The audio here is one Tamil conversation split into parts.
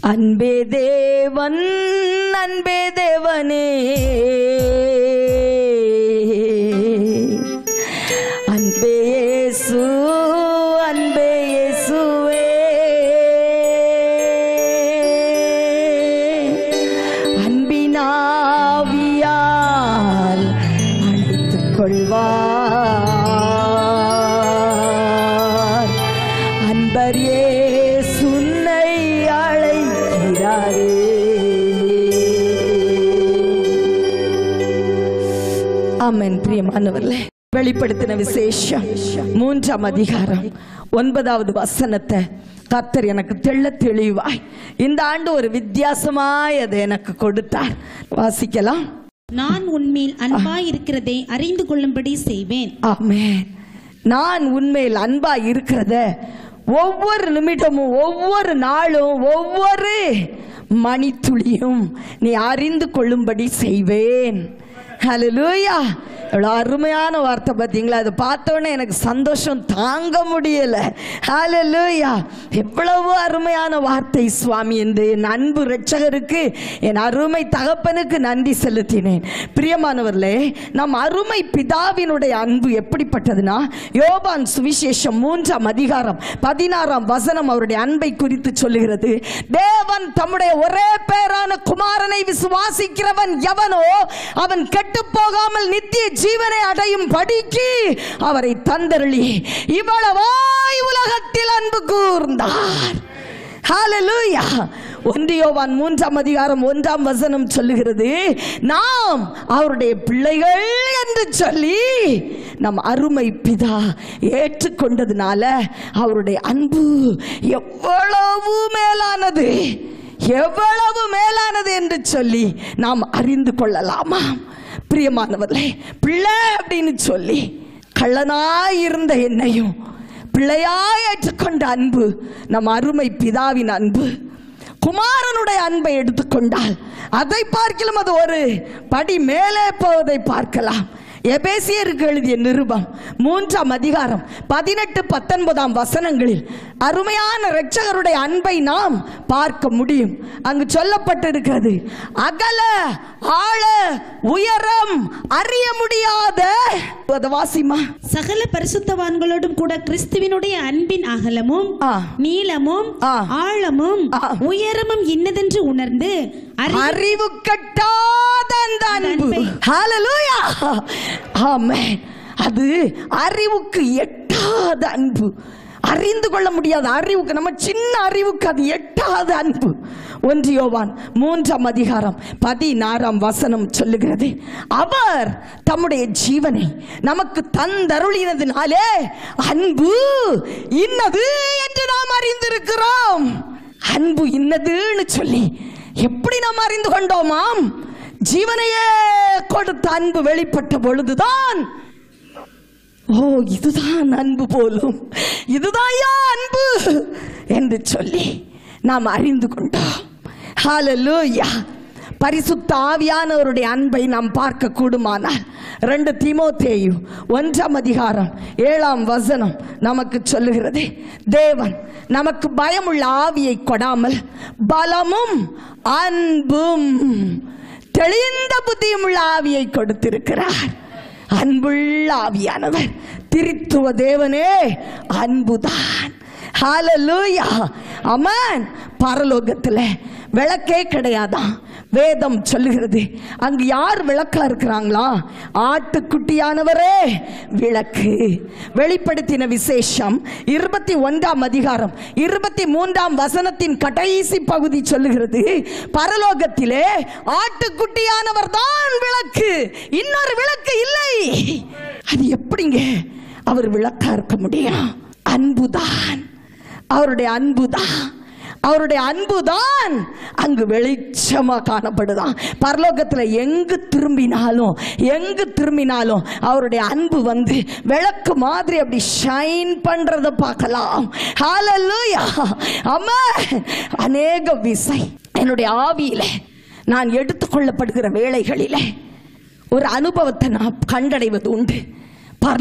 அன்பே தேவன் அன்பே தேவனே அன்பே இயேசு அன்பே இயேசுவே அன்பினாவியால் அழைத்துக் கொள்வார் அன்பரே சுன்னை அழைக்கிறாரே ஆமென் பிரியமானவர்களே வெளிப்படுத்தின விசேஷம் மூன்றாம் அதிகாரம் ஒன்பதாவது வசனத்தை கர்த்தர் எனக்கு தெள்ள தெளிவாய் இந்த ஆண்டு ஒரு வித்தியாசமாய் அதை எனக்கு கொடுத்தார் வாசிக்கலாம் நான் உன்மேல் அன்பாய் இருக்கிறதை அறிந்து கொள்ளும்படி செய்வேன் ஆமென் நான் உண்மையில் அன்பா இருக்கிறத ஒவ்வொரு நிமிடமும் ஒவ்வொரு நாளும் ஒவ்வொரு மணித்துளியும் நீ அறிந்து கொள்ளும்படி செய்வேன் ஹalleluya எவ்வளோ அருமையான வார்த்தை பார்த்தீங்களா அதை பார்த்தோன்னே எனக்கு சந்தோஷம் தாங்க முடியல ஹalleluya எவ்வளவு அருமையான வார்த்தை சுவாமி என்று என் அன்பு இரட்சகருக்கு என் அருமை தகப்பனுக்கு நன்றி செலுத்தினேன் பிரியமானவர்களே நம் அருமை பிதாவினுடைய அன்பு எப்படிப்பட்டதுன்னா யோபான் சுவிசேஷம் மூன்றாம் அதிகாரம் பதினாறாம் வசனம் அவருடைய அன்பை குறித்து சொல்லுகிறது தேவன் தம்முடைய ஒரே பேரான குமாரனை விசுவாசிக்கிறவன் எவனோ அவன் கெட்டு போகாமல் நித்திய ஜீவனை அடையும் படிக்கு அவரை தந்தருளி இவ்வளவாய் உலகத்தில் அன்பு கூர்ந்தார் ஹalleluya ஒன்றியோவான் மூன்றாம் அதிகாரம் ஒன்றாம் வசனம் சொல்லுகிறது நாம் அவருடைய பிள்ளைகள் என்று சொல்லி நம் அருமை பிதா ஏற்றுக்கொண்டதுனால அவருடைய அன்பு எவ்வளவு மேலானது எவ்வளவு மேலானது என்று சொல்லி நாம் அறிந்து கொள்ளலாமா பிரியமானவர்களே பிள்ளை அப்படின்னு சொல்லி கள்ளனாய் இருந்த என்னையும் பிள்ளையாய் ஏற்றுக்கொண்ட அன்பு நம் அருமை பிதாவின் அன்பு குமாரனுடைய அன்பை எடுத்துக்கொண்டால் அதை பார்க்கலாம் அது ஒரு படி மேலே போவதை பார்க்கலாம் எபேசியருக்கு எழுதிய நிருபம் மூன்றாம் அதிகாரம் பதினெட்டு பத்தொன்பதாம் வசனங்களில் அருமையான இரட்சகருடைய அன்பை நாம் பார்க்க முடியும் அங்கு சொல்லப்பட்டிருக்கிறது அகல ஆழ உயரம் அறிய முடியாத அதை வாசிமா சகல பரிசுத்தவான்களோடும் கூட கிறிஸ்துவினுடைய அன்பின் அகலமும் ஆ. நீளமும் ஆ. ஆழமும் ஆ. உயரமும் இன்னதென்று உணர்ந்து அறி- அறிவு கட்டாத அந்த அன்பு அன்பை. ஹalleluya ஆமென் அது அறிவுக்கு எட்டாத அன்பு அறிந்து கொள்ள முடியாத அறிவுக்கு நம்ம சின்ன அறிவுக்கு அது எட்டாத அன்பு ஒன்று யோவான் மூன்றாம் அதிகாரம் பதினாறாம் வசனம் சொல்லுகிறது அவர் தம்முடைய ஜீவனை நமக்கு தந்தருளினதினாலே அன்பு இன்னது என்று நாம் அறிந்திருக்கிறோம் அன்பு இன்னதுன்னு சொல்லி எப்படி நாம் அறிந்து கொண்டோமாம் ஜீவனையே கொடுத்த அன்பு வெளிப்பட்ட பொழுதுதான் ஓ இதுதான் அன்பு போலும் இதுதான்யா அன்பு என்று சொல்லி நாம் அறிந்து கொண்டோம் ஹalleluya பரிசுத்த ஆவியானவருடைய அன்பை நாம் பார்க்க கூடுமானால் ரெண்டு தீமோத்தேயு ஒன்றாம் அதிகாரம் ஏழாம் வசனம் நமக்கு சொல்லுகிறது தேவன் நமக்கு பயமுள்ள ஆவியை கொடாமல் பலமும் அன்பும் தெளிந்த புத்தியும் உள்ள ஆவியை கொடுத்திருக்கிறார் அன்புள்ள ஆவியானவர் திருத்துவ தேவனே அன்புதான் ஹalleluya அமன் பரலோகத்தில் விளக்கே கிடையாதான் வேதம் சொல்லுகிறது அங்கு யார் விளக்கா இருக்கிறாங்களா ஆட்டுக்குட்டியானவரே விளக்கு வெளிப்படுத்தின விசேஷம் இருபத்தி ஒன்றாம் அதிகாரம் இருபத்தி மூன்றாம் வசனத்தின் கடைசி பகுதி சொல்லுகிறது பரலோகத்திலே ஆட்டுக்குட்டியானவர் தான் விளக்கு இன்னொரு விளக்கு இல்லை அது எப்படிங்க அவர் விளக்கா இருக்க முடியும் அன்புதான் அவருடைய அன்புதான் அவருடைய அன்புதான் அங்கு வெளிச்சமா காணப்படுதான் பரலோகத்துல எங்கு திரும்பினாலும் எங்கு திரும்பினாலும் அவருடைய அன்பு வந்து விளக்கு மாதிரி அப்படி ஷைன் பண்றத பார்க்கலாம் ஹalleluya அம்மா அநேக விசை என்னுடைய ஆவியில நான் எடுத்துக்கொள்ளப்படுகிற வேளைகளிலே ஒரு அனுபவத்தை நான் கண்டடைவது உண்டு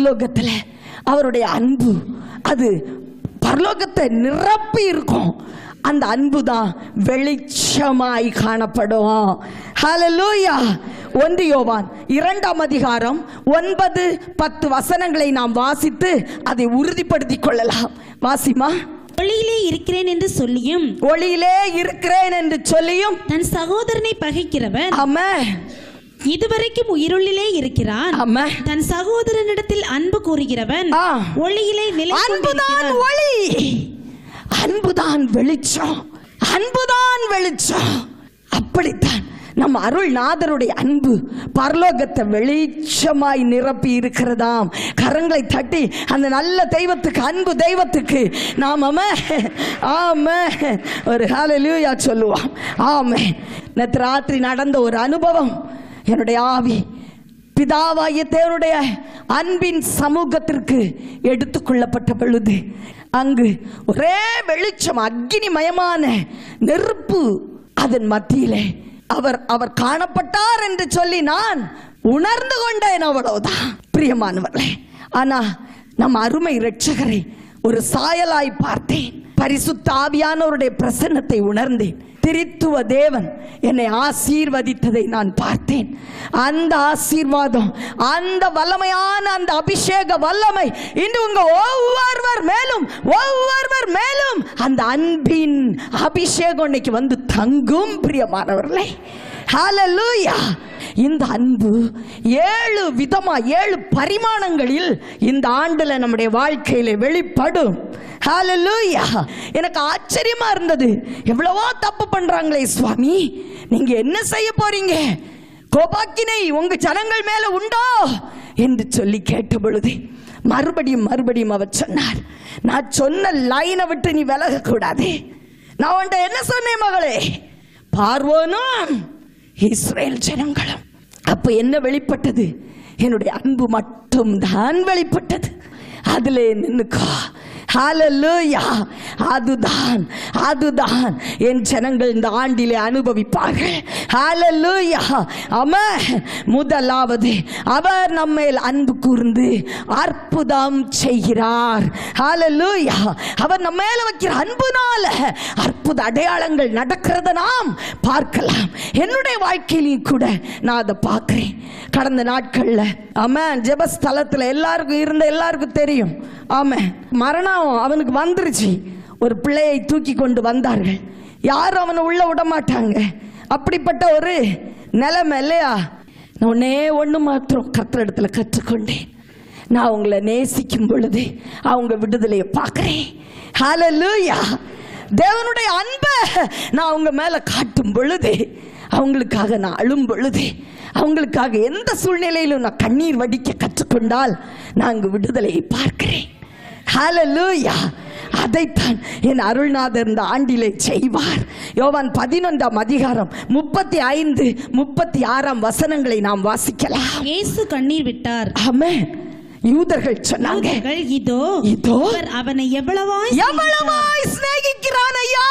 பரலோகத்தில் அவருடைய அன்பு அது பரலோகத்தை நிரப்பி இருக்கும் அந்த அன்பு தான் வெளிச்சமாய் காணப்படும் ஹalleluya ஒன்று யோவான் இரண்டாம் அதிகாரம் ஒன்பது பத்து வசனங்களை நாம் வாசித்து அதை உறுதிப்படுத்திக் கொள்ளலாம் வாசிமா ஒளியிலே இருக்கிறேன் என்று சொல்லியும் ஒளியிலே இருக்கிறேன் என்று சொல்லியும் தன் சகோதரனை பகைக்கிறவன் ஆமா இதுவரைக்கும் உயிருள்ளிலே இருக்கிறான் ஆமா தன் சகோதரனிடத்தில் அன்பு கூறுகிறவன் ஆ. ஒளியிலே நிலை அன்புதான் கொண்டிருக்கிறான். ஒளி அன்புதான் வெளிச்சம் அன்புதான் வெளிச்சம் அப்படித்தான் நம்ம அருள்நாதருடைய அன்பு பரலோகத்தை வெளிச்சமாய் நிரப்பி இருக்கிறதாம் கரங்களை தட்டி அந்த நல்ல தெய்வத்துக்கு அன்பு தெய்வத்துக்கு நாம் ஆம ஆம ஒரு ஹalleluya சொல்லுவோம் ஆமே நேற்று ராத்திரி நடந்த ஒரு அனுபவம் என்னுடைய ஆவி பிதாவாகிய தேவனுடைய அன்பின் சமூகத்திற்கு எடுத்துக்கொள்ளப்பட்ட பொழுது அங்கு ஒரே வெளிச்சம் அக்னிமயமான நெருப்பு அதன் மத்தியிலே அவர் அவர் காணப்பட்டார் என்று சொல்லி நான் உணர்ந்து கொண்டேன் அவ்வளவுதான் பிரியமானவர்களே ஆனா நம்ம அருமை இரட்சகரை ஒரு சாயலாய் பார்த்தேன் பரிசுத்த ஆவியானவருடைய பிரசன்னத்தை உணர்ந்தேன் திரித்துவ தேவன் என்னை ஆசீர்வதித்ததை நான் பார்த்தேன் அந்த ஆசீர்வாதம் அந்த வல்லமையான அந்த அபிஷேக வல்லமை இன்று உங்க ஒவ்வொருவர் மேலும் ஒவ்வொருவர் மேலும் அந்த அன்பின் அபிஷேகம் இன்னைக்கு வந்து தங்கும் பிரியமானவர்களே ஹalleluya இந்த அன்பு ஏழு விதமா ஏழு பரிமாணங்களில் இந்த ஆண்டுல நம்முடைய வாழ்க்கையில வெளிப்படும் ஹalleluya எனக்கு ஆச்சரியமா இருந்தது எவ்வளவோ தப்பு பண்றாங்களே சுவாமி நீங்க என்ன செய்ய போறீங்க கோபாக்கினை உங்க ஜனங்கள் மேல உண்டோ என்று சொல்லி கேட்ட பொழுது மறுபடியும் மறுபடியும் அவர் சொன்னார் நான் சொன்ன லைனை விட்டு நீ விலக கூடாது நான் உன்ட்ட என்ன சொன்னேன் மகளே பார்வோனும் இஸ்ரேல் ஜனங்களும் அப்ப என்ன வெளிப்பட்டது என்னுடைய அன்பு மட்டும் தான் வெளிப்பட்டது அதிலே நின்னுக்கோ ஹalleluya அதுதான் அதுதான் என் ஜனங்கள் இந்த ஆண்டிலே அனுபவிப்பார்கள் ஹalleluya ஆமா முதலாவது அவர் நம்மேல் அன்பு கூர்ந்து அற்புதம் செய்கிறார் ஹalleluya அவர் நம்ம மேல வைக்கிற அன்புனால அற்புத அடையாளங்கள் நடக்கிறத நாம் பார்க்கலாம் என்னுடைய வாழ்க்கையிலையும் கூட நான் அதை பார்க்கிறேன் கடந்த நாட்கள்ல ஆமா ஜெபஸ்தலத்துல எல்லாருக்கும் இருந்த எல்லாருக்கும் தெரியும் ஆமா மரணம் அவனுக்கு வந்துருச்சு ஒரு பிள்ளையை தூக்கி கொண்டு வந்தார்கள் யாரும் அவனை உள்ள விட மாட்டாங்க அப்படிப்பட்ட ஒரு நிலைமை இல்லையா நான் ஒன்னே ஒன்று மாத்திரம் கத்திர கற்றுக்கொண்டேன் நான் உங்களை நேசிக்கும் பொழுது அவங்க விடுதலையை பார்க்கிறேன் ஹalleluya தேவனுடைய அன்பை நான் அவங்க மேல காட்டும் பொழுது அவங்களுக்காக நான் அழும் பொழுது அவங்களுக்காக எந்த சூழ்நிலையிலும் நான் கண்ணீர் வடிக்க கற்றுக்கொண்டால் நான் அங்கு விடுதலையை பார்க்கிறேன் ஹalleluya அதைத்தான் என் அருள்நாதர் இந்த ஆண்டிலே செய்வார் யோவான் பதினொன்றாம் அதிகாரம் முப்பத்தி ஐந்து முப்பத்தி ஆறாம் வசனங்களை நாம் வாசிக்கலாம் இயேசு கண்ணீர் விட்டார் ஆமென் யூதர்கள் சொன்னாங்க யூதர்கள், இதோ இதோ அவர் அவனை எவ்வளவாய் எவ்வளவாய் சிநேகிக்கிறான் ஐயா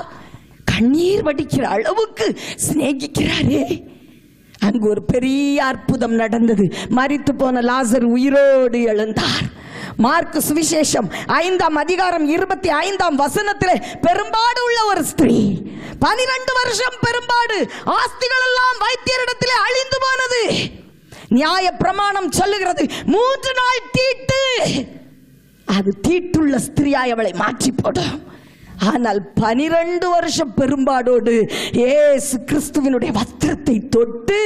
கண்ணீர் வடிக்கிற அளவுக்கு சிநேகிக்கிறாரே அங்கு ஒரு பெரிய அற்புதம் நடந்தது மரித்து போன லாசர் உயிரோடு எழுந்தார் மார்க்கு சுவிசேஷம் ஐந்தாம் அதிகாரம் இருபத்தி ஐந்தாம் வசனத்திலே பெரும்பாடு உள்ள ஒரு ஸ்திரீ பனிரெண்டு வருஷம் பெரும்பாடு ஆஸ்திகள் எல்லாம் வைத்தியரிடத்திலே அழிந்து போனது நியாய பிரமாணம் சொல்லுகிறது மூன்று நாள் தீட்டு அது தீட்டுள்ள ஸ்திரியாய் அவளை மாற்றி போடும் ஆனால் பனிரெண்டு வருஷம் பெரும்பாடோடு ஏசு கிறிஸ்துவினுடைய வஸ்திரத்தை தொட்டு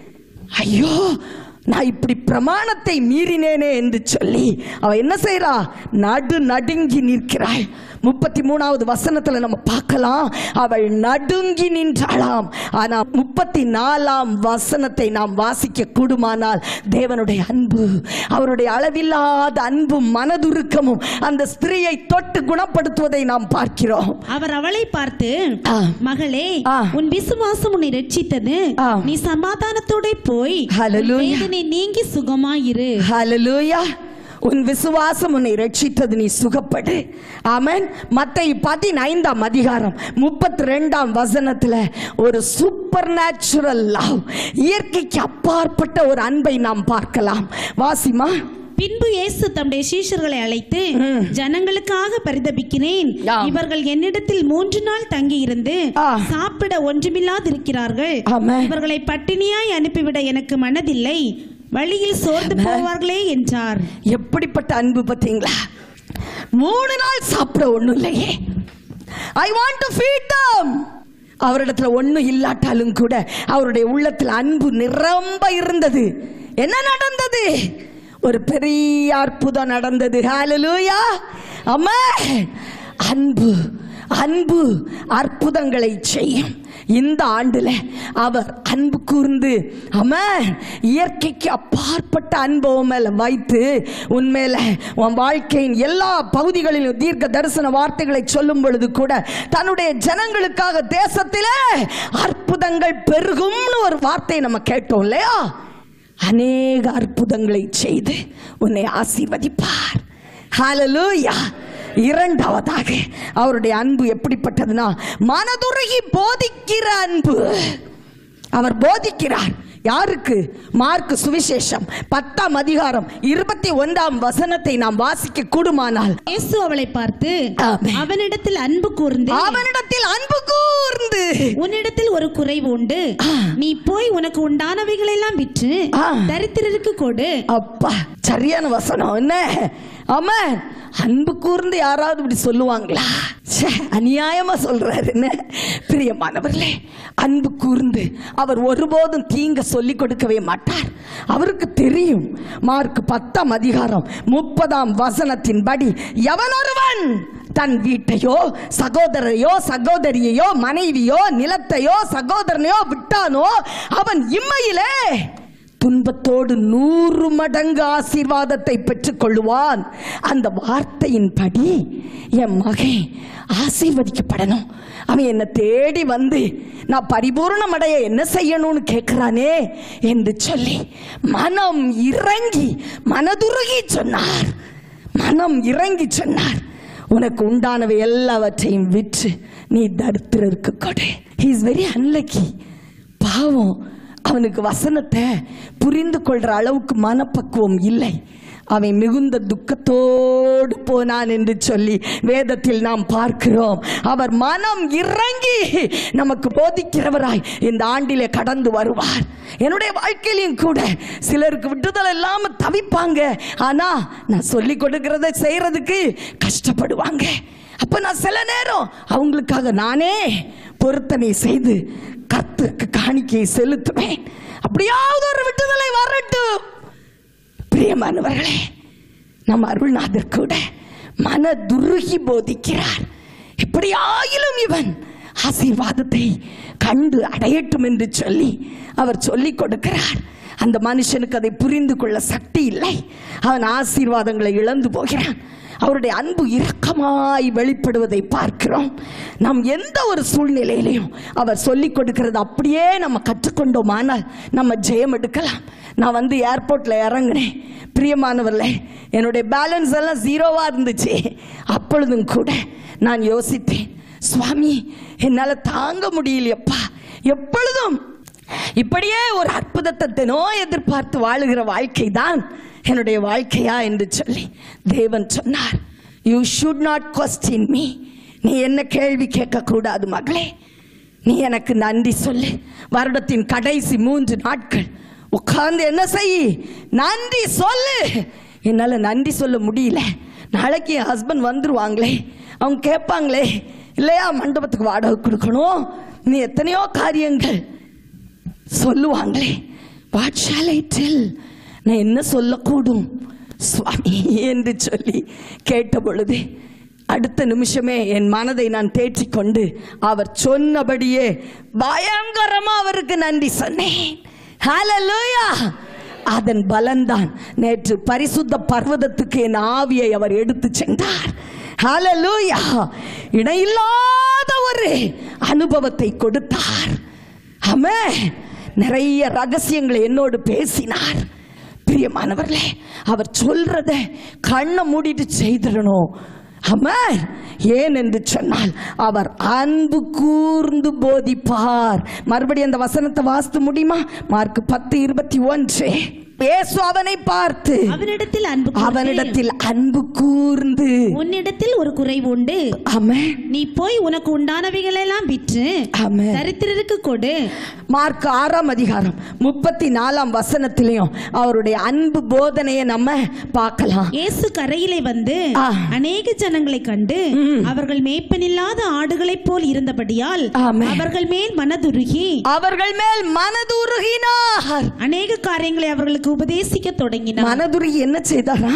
ஐயோ நான் இப்படி பிரமாணத்தை மீறினேனே என்று சொல்லி அவ என்ன செய்றா நடு நடுங்கி நிற்கிறாள் முப்பத்தி மூணாவது வசனத்துல நம்ம பார்க்கலாம் அவள் நடுங்கி நின்றாளாம் ஆனா முப்பத்தி நாலாம் வசனத்தை நாம் வாசிக்க கூடுமானால் தேவனுடைய அன்பு அவருடைய அளவில்லாத அன்பும் மனதுருக்கமும் அந்த ஸ்திரீயை தொட்டு குணப்படுத்துவதை நாம் பார்க்கிறோம் அவர் அவளை பார்த்து ஆ. மகளே ஆ. உன் விசுவாசம் உன்னை ரட்சித்தது ஆ. நீ சமாதானத்தோட போய் உன் Hallelujah. வேதனை நீங்கி சுகமாயிரு ஹalleluya உன் விசுவாசம் உன்னை ரட்சித்தது நீ சுகப்படு ஆமென் மத்தேயு பதினைந்தாம் அதிகாரம் முப்பத்தி ரெண்டாம் வசனத்துல ஒரு சூப்பர் நேச்சுரல் லவ் இயற்கைக்கு அப்பாற்பட்ட ஒரு அன்பை நாம் பார்க்கலாம் வாசிமா பின்பு இயேசு தம்முடைய சீஷர்களை அழைத்து ம். ஜனங்களுக்காக பரிதபிக்கிறேன் ஆம். இவர்கள் என்னிடத்தில் மூன்று நாள் தங்கியிருந்து ஆ. சாப்பிட ஒன்றுமில்லாதிருக்கிறார்கள் ஆமென். இவர்களை பட்டினியாய் அனுப்பிவிட எனக்கு மனதில்லை வழியில் சோர்ந்து போவார்களே என்றார் எப்படிப்பட்ட அன்பு பார்த்தீங்களா மூணு நாள் சாப்பிட ஒண்ணும் இல்லையே I want to feed them அவரிடத்துல ஒண்ணும் இல்லாட்டாலும் கூட அவருடைய உள்ளத்தில் அன்பு நிரம்ப இருந்தது என்ன நடந்தது ஒரு பெரிய அற்புதம் நடந்தது ஹalleluya அம்மா அன்பு அன்பு அற்புதங்களை செய்யும் இந்த ஆண்டுல அவர் அன்பு கூர்ந்து அமன் இயற்கைக்கு அப்பாற்பட்ட அன்பை உன் மேல வைத்து உன்மேல உன் வாழ்க்கையின் எல்லா பகுதிகளிலும் தீர்க்க தரிசன வார்த்தைகளை சொல்லும் பொழுது கூட தன்னுடைய ஜனங்களுக்காக தேசத்திலே அற்புதங்கள் பெருகும்னு ஒரு வார்த்தையை நம்ம கேட்டோம் இல்லையா அநேக அற்புதங்களை செய்து உன்னை ஆசீர்வதிப்பார் ஹalleluya இரண்டாவதாக அவருடைய அன்பு எப்படிப்பட்டதுன்னா மனதுருகி போதிக்கிற அன்பு அவர் போதிக்கிறார் யாருக்கு மார்க் சுவிசேஷம் பத்தாம் அதிகாரம் இருபத்தி ஒன்றாம் வசனத்தை நாம் வாசிக்க கூடுமானால் இயேசு அவளை பார்த்து ஆமென். அவனிடத்தில் அன்பு கூர்ந்து அவனிடத்தில் அன்பு கூர்ந்து உன்னிடத்தில் ஒரு குறைவு உண்டு நீ போய் உனக்கு உண்டானவைகளெல்லாம் விற்று ஆ. தரித்திரருக்கு கொடு அப்பா சரியான வசனம் என்ன ஆமா அன்பு கூர்ந்து யாராவது இப்படி சொல்லுவாங்களா ச்சே, அநியாயமா சொல்றாரு என்ன பிரியமானவர்களே அன்பு கூர்ந்து அவர் ஒருபோதும் தீங்க சொல்லி கொடுக்கவே மாட்டார் அவருக்கு தெரியும் மார்க் பத்தாம் அதிகாரம் முப்பதாம் வசனத்தின்படி எவனொருவன் தன் வீட்டையோ சகோதரையோ சகோதரியையோ மனைவியோ நிலத்தையோ சகோதரனையோ விட்டானோ அவன் இம்மையிலே துன்பத்தோடு நூறு மடங்கு ஆசீர்வாதத்தை பெற்றுக் கொள்ளுவான் அந்த வார்த்தையின்படி என் மகன் ஆசீர்வதிக்கப்படணும் அவன் என்னை தேடி வந்து நான் பரிபூர்ணம் அடைய என்ன செய்யணும்னு கேட்கிறானே என்று சொல்லி மனம் இறங்கி மனதுருகி சொன்னார் மனம் இறங்கி சொன்னார் உனக்கு உண்டானவை எல்லாவற்றையும் விற்று நீ தரித்திரருக்கு கொடு ஹி இஸ் வெரி அன்லக்கி பாவம் அவனுக்கு வசனத்தை புரிந்து கொள்ற அளவுக்கு மனப்பக்குவம் இல்லை அவன் மிகுந்த துக்கத்தோடு போனான் என்று சொல்லி வேதத்தில் நாம் பார்க்கிறோம் அவர் மனம் இறங்கி நமக்கு போதிக்கிறவராய் இந்த ஆண்டிலே கடந்து வருவார் என்னுடைய வாழ்க்கையிலையும் கூட சிலருக்கு விட்டுதல் இல்லாம தவிப்பாங்க ஆனா நான் சொல்லி கொடுக்கிறத செய்யறதுக்கு கஷ்டப்படுவாங்க அப்ப நான் சில நேரம் அவங்களுக்காக நானே பொருத்தனை செய்து கர்த்தருக்கு காணிக்கையை செலுத்துவேன் அப்படியாவது ஒரு விட்டுதலை வரட்டும் பிரியமானவர்களே நம் அருள்நாதர் கூட மன துருகி போதிக்கிறார் எப்படியாயிலும் இவன் ஆசீர்வாதத்தை கண்டு அடையட்டும் என்று சொல்லி அவர் சொல்லிக் கொடுக்கிறார் அந்த மனுஷனுக்கு அதை புரிந்து கொள்ள சக்தி இல்லை அவன் ஆசீர்வாதங்களை இழந்து போகிறான் அவருடைய அன்பு இரக்கமாய் வெளிப்படுவதை பார்க்கிறோம் நாம் எந்த ஒரு சூழ்நிலையிலையும் அவர் சொல்லிக் கொடுக்கிறது அப்படியே நம்ம கற்றுக்கொண்டோமானால் நம்ம ஜெயம் எடுக்கலாம் நான் வந்து ஏர்போர்ட்ல இறங்கினேன் பிரியமானவர்களே என்னுடைய பேலன்ஸ் எல்லாம் ஜீரோவா இருந்துச்சு அப்பொழுதும் கூட நான் யோசித்தேன் சுவாமி என்னால தாங்க முடியலையப்பா எப்பொழுதும் இப்படியே ஒரு அற்புதத்தை தினம் எதிர்பார்த்து வாழுகிற வாழ்க்கை தான் என்னுடைய வாழ்க்கையா என்று சொல்லி தேவன் சொன்னார் you should not question me நீ என்ன கேள்வி கேட்க கூடாது மகளே நீ எனக்கு நன்றி சொல்லு வருடத்தின் கடைசி மூன்று நாட்கள் உட்கார்ந்து என்ன செய் நன்றி சொல்லு என்னால நன்றி சொல்ல முடியல நாளைக்கு என் ஹஸ்பண்ட் வந்துருவாங்களே அவங்க கேட்பாங்களே இல்லையா மண்டபத்துக்கு வாடகை கொடுக்கணும் நீ எத்தனையோ காரியங்கள் சொல்லுவாங்களே வாட் ஷால் ஐ டெல் நான் என்ன சொல்லக்கூடும் சுவாமி என்று சொல்லி கேட்ட பொழுது அடுத்த நிமிஷமே என் மனதை நான் தேற்றிக்கொண்டு அவர் சொன்னபடியே பயங்கரமா அவருக்கு நன்றி சொன்னேன் ஹalleluya அதன் பலன்தான் நேற்று பரிசுத்த பர்வதத்துக்கு என் ஆவியை அவர் எடுத்து சென்றார் ஹalleluya இணையில்லாத ஒரு அனுபவத்தை கொடுத்தார் ஆமே நிறைய ரகசியங்களை என்னோடு பேசினார் பிரியமானவர்களே அவர் சொல்றத கண்ணை மூடிட்டு செய்திடணும் ஆமென் ஏன் என்று சொன்னால் அவர் அன்பு கூர்ந்து போதிப்பார் மறுபடியும் அந்த வசனத்தை வாசித்து முடியுமா மார்க் பத்து இருபத்தி ஒன்று இயேசு அவனை பார்த்து அவனிடத்தில் அன்பு கூர்ந்து, அவனிடத்தில் அன்பு கூர்ந்து உன்னிடத்தில் ஒரு குறைவு உண்டு ஆமென் நீ போய் உனக்கு உண்டானவைகளெல்லாம் விற்று ஆமென் தரித்திரருக்கு கொடு மார்க் ஆறாம் அதிகாரம் முப்பத்தி நாலாம் வசனத்திலையும் அவருடைய அன்பு போதனையை நம்ம பார்க்கலாம் இயேசு கரையிலே வந்து ஆ. அநேக ஜனங்களை கண்டு ம். அவர்கள் மேய்ப்பனில்லாத ஆடுகளைப் போல் இருந்தபடியால் ஆமென். அவர்கள் மேல் மனதுருகி அவர்கள் மேல் மனதுருகினார் அநேக காரியங்களை அவர்களுக்கு உபதேசிக்க தொடங்கினார் மனதுருகி என்ன செய்தாரா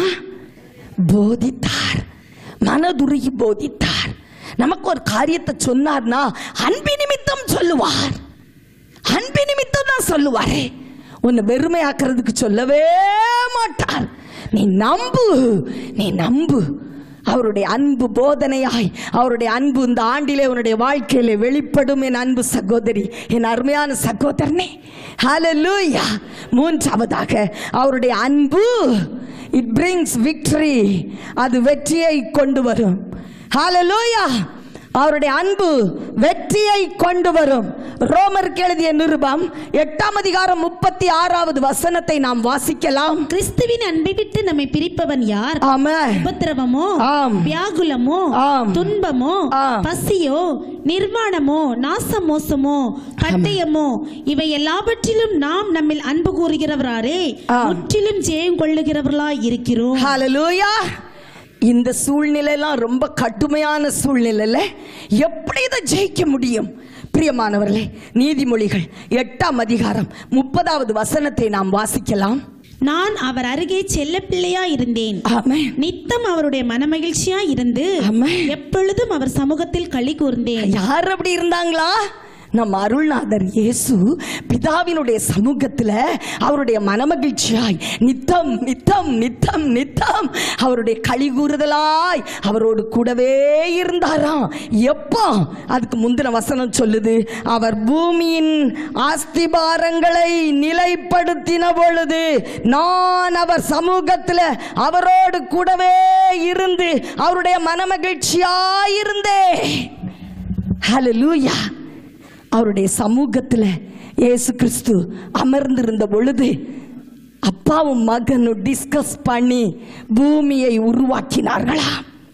போதித்தார் மனதுருகி போதித்தார் நமக்கு ஒரு காரியத்தை சொன்னார்னா அன்பு நிமித்தம் சொல்லுவார் அன்பு நிமித்தம் தான் சொல்லுவாரே உன்னை வெறுமையாக்குறதுக்கு சொல்லவே மாட்டார் நீ நம்பு நீ நம்பு அவருடைய அன்பு போதனையாய் அவருடைய அன்பு இந்த ஆண்டிலே உன்னுடைய வாழ்க்கையில வெளிப்படும் என் அன்பு சகோதரி என் அருமையான சகோதரனே ஹalleluya மூன்றாவதாக அவருடைய அன்பு இட் பிரிங்ஸ் விக்டரி அது வெற்றியை கொண்டு வரும் ஹalleluya அவருடைய அன்பு வெற்றியை கொண்டு வரும் ரோமருக்கு எழுதிய நிருபம் எட்டாம் அதிகாரம் முப்பத்தி ஆறாவது வசனத்தை நாம் வாசிக்கலாம் கிறிஸ்துவின் அன்பை விட்டு நம்மை பிரிப்பவன் யார் ஆமா உபத்திரவமோ ஆம். வியாகுலமோ ஆம். துன்பமோ ஆம். பசியோ நிர்வாணமோ நாசமோசமோ பட்டயமோ இவை எல்லாவற்றிலும் நாம் நம்மில் அன்பு கூறுகிறவராரே ஆம். முற்றிலும் ஜெயம் கொள்ளுகிறவர்களாய் இருக்கிறோம் ஹalleluya இந்த சூழ்நிலையெல்லாம் ரொம்ப கடுமையான சூழ்நிலையில எப்படி இதை ஜெயிக்க முடியும் பிரியமானவர்களே நீதிமொழிகள் எட்டாம் அதிகாரம் முப்பதாவது வசனத்தை நாம் வாசிக்கலாம் நான் அவர் அருகே செல்ல பிள்ளையா இருந்தேன் ஆமென் நித்தம் அவருடைய மனமகிழ்ச்சியா இருந்து ஆமென். எப்பொழுதும் அவர் சமூகத்தில் களி கூர்ந்தேன் யார் அப்படி இருந்தாங்களா நம் அருள்நாதர் இயேசு பிதாவினுடைய சமூகத்துல அவருடைய மனமகிழ்ச்சியாய் நித்தம் நித்தம் நித்தம் நித்தம் அவருடைய களி கூறுதலாய் அவரோடு கூடவே இருந்தாராம் எப்போ அதுக்கு முந்தின வசனம் சொல்லுது அவர் பூமியின் ஆஸ்திபாரங்களை நிலைப்படுத்தின பொழுது நான் அவர் சமூகத்துல அவரோடு கூடவே இருந்து அவருடைய மனமகிழ்ச்சியாயிருந்தேன் ஹalleluya அவருடைய சமூகத்தில் இயேசு கிறிஸ்து அமர்ந்திருந்த பொழுது அப்பாவும் மகனும் டிஸ்கஸ் பண்ணி பூமியை உருவாக்கினார்களா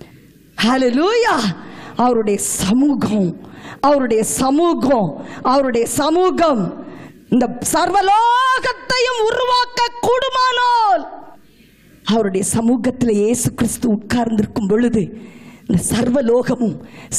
ஹalleluya அவருடைய சமூகம் அவருடைய சமூகம் அவருடைய சமூகம் இந்த சர்வலோகத்தையும் உருவாக்க கூடுமானால் அவருடைய சமூகத்தில் இயேசு கிறிஸ்து உட்கார்ந்திருக்கும் பொழுது இந்த சர்வலோகமும்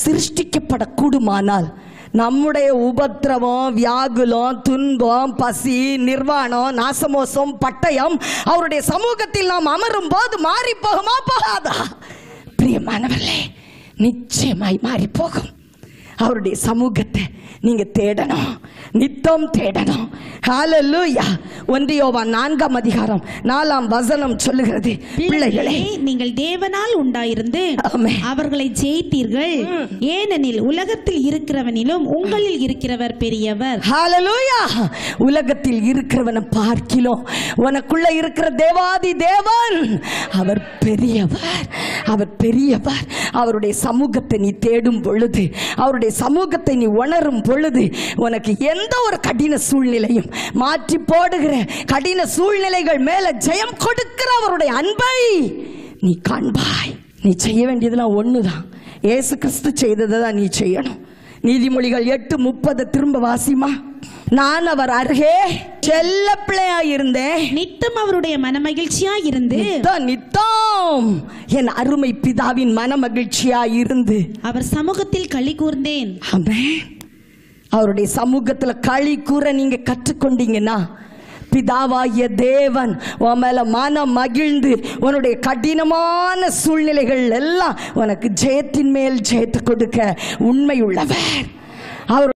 சிருஷ்டிக்கப்படக்கூடுமானால் நம்முடைய உபத்திரவம் வியாகுலம் துன்பம் பசி நிர்வாணம் நாசமோசம் பட்டயம் அவருடைய சமூகத்தில் நாம் அமரும் போது மாறி போகுமா போகாதா பிரியமானவர்களே நிச்சயமாய் மாறி போகும் அவருடைய சமூகத்தை நீங்க தேடணும் நித்தம் தேடணும் ஹalleluya ஒன்று யோவான் நான்காம் அதிகாரம் நாலாம் வசனம் சொல்லுகிறது பிள்ளைகளே நீங்கள் தேவனால் உண்டாயிருந்து ஆமென். அவர்களை ஜெயித்தீர்கள் ஏனெனில் உலகத்தில் இருக்கிறவனிலும் உங்களில் இருக்கிறவர் பெரியவர் ஹalleluya உலகத்தில் இருக்கிறவனை பார்க்கிலும் உனக்குள்ள இருக்கிற தேவாதி தேவன் அவர் பெரியவர் அவர் பெரியவர் அவருடைய சமூகத்தை நீ தேடும் பொழுது அவருடைய சமூகத்தை நீ உணரும் பொழுது உனக்கு எந்த ஒரு கடின சூழ்நிலையும் மாற்றி போடுகிற கடின சூழ்நிலைகள் மேல ஜெயம் கொடுக்கிற அவருடைய அன்பை நீ காண்பாய் நீ செய்ய வேண்டியதெல்லாம் ஒண்ணுதான் இயேசு கிறிஸ்து செய்ததை தான் நீ செய்யணும் நீதிமொழிகள் எட்டு முப்பது திரும்ப வாசிமா நான் அவர் அருகே செல்ல பிள்ளையா இருந்தேன் நித்தம் அவருடைய மனமகிழ்ச்சியா இருந்து நித்தம் நித்தம் என் அருமை பிதாவின் மன மகிழ்ச்சியா இருந்து அவர் சமூகத்தில் களி கூர்ந்தேன் ஆமென். அவருடைய சமூகத்துல களி கூற நீங்க கற்றுக்கொண்டீங்கன்னா பிதாவாகிய தேவன் உன் மேல மனம் மகிழ்ந்து உன்னுடைய கடினமான சூழ்நிலைகள் எல்லாம் உனக்கு ஜெயத்தின் மேல் ஜெயத்தை கொடுக்க உண்மை உள்ளவர் அவருடைய